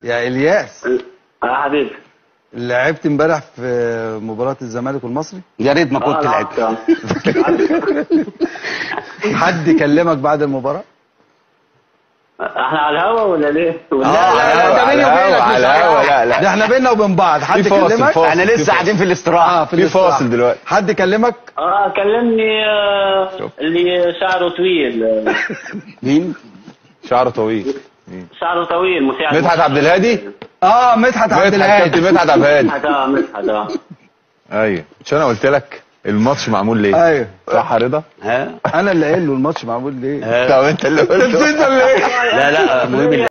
يا الياس يا حبيبي لعبت امبارح في مباراة الزمالك والمصري يا ريت ما آه، كنت لعبت، لعبت آه. حد كلمك بعد المباراة احنا على الهوا ولا ليه؟ ولا لا لا لا ده بيني على وبينك الهوا، مش على الهوا، لا، لا. ده احنا بيننا وبين بعض حد في فاصل، كلمك فاصل. احنا لسه قاعدين في الاستراحه اه في, في الاستراحة. فاصل دلوقتي. حد كلمك اه كلمني آه اللي شعره طويل آه، مين؟ شعره طويل شعره طويل مساعد مدحت عبد الهادي اه مدحت عبد مدحت الهادي كابتن مدحت عبد الهادي مدحت اه مدحت اه ايوه مش انا قلت لك الماتش معمول ليه ايوه صح يا رضا ها؟ انا اللي قايل له الماتش معمول ليه ها؟ طب انت اللي قلت لا لا مهم